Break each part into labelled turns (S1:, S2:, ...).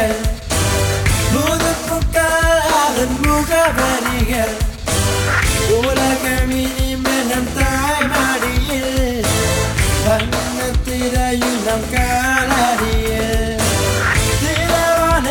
S1: வரிகள் புதுப்புக்காரன் முகவரிகள் உலகமினி மனம் தாய்மாடியில் வண்ணத்திரையில் நம் காலடியில் திரவான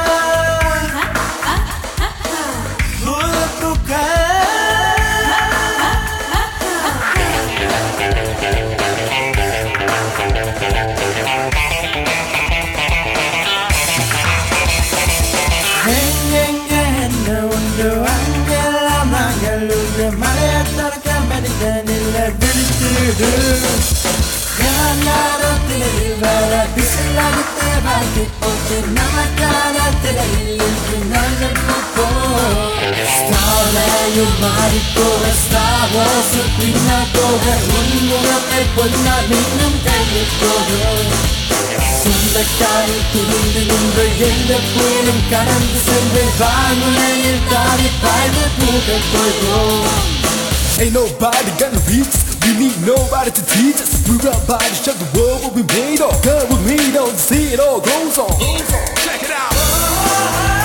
S1: மாறிப்போக ஸ்டாவோஸ் பின்னா போக உன்முகத்தை பொன்னால் மீண்டும் கையில் போக சொந்தக்காரில் துணிந்து நின்று எந்த புயலும் கடந்து சென்று வானுலையில் தாவி பாய்ந்து பூக்க போகிறோம்
S2: Ain't nobody gonna reach us. We need nobody to teach us. We're about to show the world what we made of. Girl, we made on, see it all goes on. Check it out.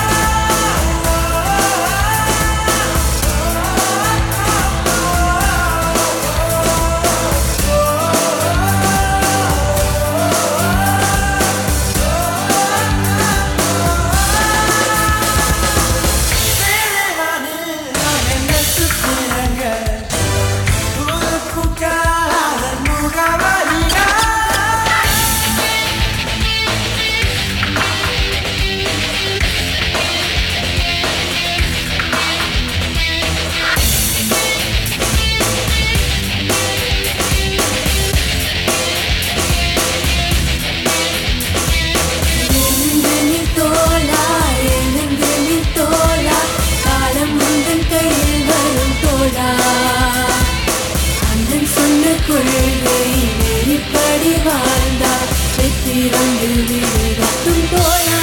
S3: எழுந்தெழி தோளா, எழுந்தெழி தோளா, காலம் உந்தன் கையில் வரும் தோளா. அண்ணன் சொன்ன கொள்கை நெறிப்படி வாழ்ந்தால் வெற்றிரண்டு வீடு தோளா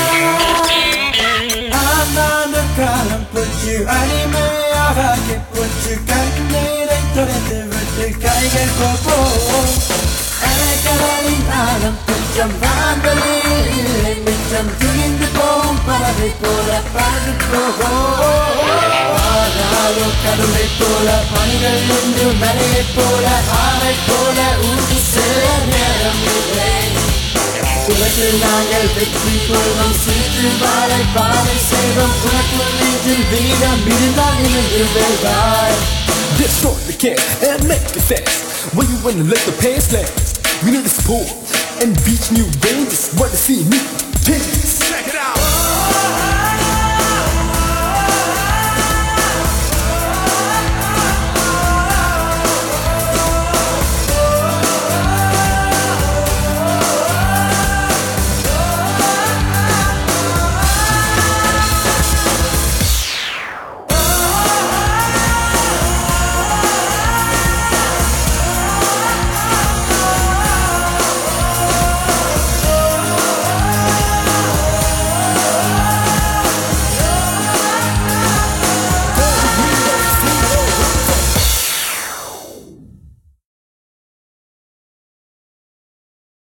S1: ஆனாண்டு காலம் போச்சு அடிமையாக போச்சு கண்ணீரை தொடர்ந்து விட்டு கைகள் போவோம் அலைக்கடலின் ஆழம் கொஞ்சம் வான்வெளியில் இல்லை மிச்சம் துணிந்து போகும் பறவை போல பறந்து போகும் ஆனாலும் கடலை போல பணிகள் என்று மலையை போல ஆரை போல ஊட்டி செல்ல நேரம் இல்லை உலகில் நாங்கள் வெற்றி கொள்வோம் சீற்று வாழை பாதை செய்வோம் உனக்குள் நெஞ்சில் வீரம் இருந்தால் இருந்து வெல்வாய்
S2: Destroy the cat and make it fast. When you wanna let the past last. We need to support and reach new ranges. Want to see new changes.